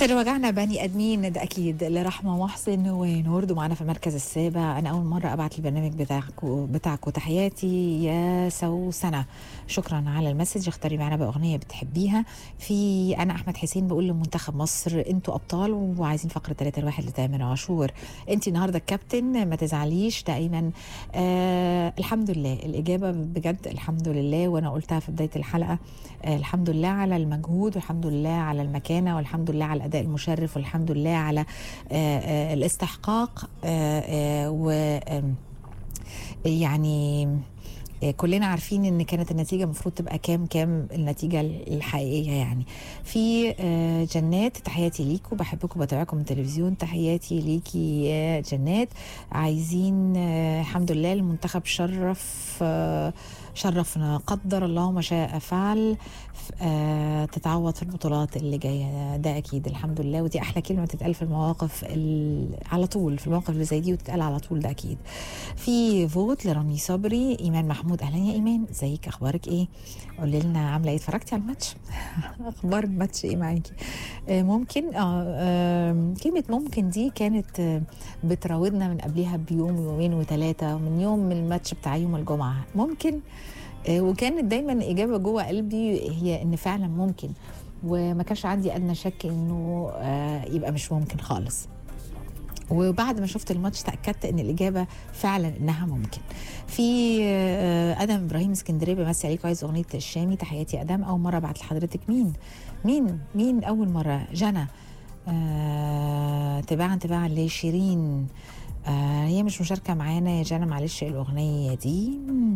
سر وجعنا بني ادمين ده اكيد لرحمه محسن ونورد معانا في المركز السابع انا اول مره ابعت البرنامج بتاعكم بتاعكم تحياتي يا سوسنه شكرا على المسج اختاري معانا باغنيه بتحبيها في انا احمد حسين بقول لمنتخب مصر انتوا ابطال وعايزين فقره 3 الواحد لتامر عاشور انت النهارده الكابتن ما تزعليش دائما آه الحمد لله الاجابه بجد الحمد لله وانا قلتها في بدايه الحلقه آه الحمد لله على المجهود والحمد لله على المكانه والحمد لله على الاداء المشرف والحمد لله على آه آه الاستحقاق آه آه و آم، يعني آه، كلنا عارفين ان كانت النتيجه المفروض تبقى كام كام النتيجه الحقيقيه يعني في آه، جنات تحياتي ليكم بحبكم بتابعكم من التلفزيون تحياتي ليكي يا جنات عايزين آه، الحمد لله المنتخب شرف آه، شرفنا قدر الله ما شاء فعل آه، تتعوض في البطولات اللي جايه ده اكيد الحمد لله ودي احلى كلمه تتقال في المواقف ال- على طول في المواقف اللي زي دي وتتقال على طول ده اكيد في فوت لرامي صبري ايمان محمود اهلا يا ايمان ازيك اخبارك ايه قولي لنا عامله ايه اتفرجتي على الماتش اخبار الماتش ايه معاكي آه، ممكن اه آه، كلمه ممكن دي كانت آه، بتراودنا من قبلها بيوم ويومين وثلاثه من يوم من الماتش بتاع يوم الجمعه ممكن آه، وكانت دايما اجابه جوه قلبي هي ان فعلا ممكن وما كانش عندي ادنى شك انه آه، يبقى مش ممكن خالص وبعد ما شفت الماتش تاكدت ان الاجابه فعلا انها ممكن في آه، ادم ابراهيم اسكندريه بيمسي عليك عايز اغنيه الشامي تحياتي يا ادم اول مره ابعت لحضرتك مين مين مين اول مره جنى آه تباعا تباعا لشيرين آه هي مش مشاركه معانا يا جنى معلش الاغنيه دي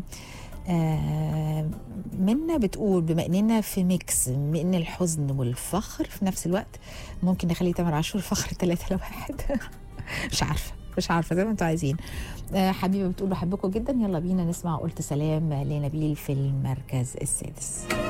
آه منا بتقول بما اننا في ميكس من الحزن والفخر في نفس الوقت ممكن نخلي تامر عاشور فخر ثلاثة لواحد مش عارفه مش عارفه زي ما انتوا عايزين آه حبيبه بتقول بحبكم جدا يلا بينا نسمع قلت سلام لنبيل في المركز السادس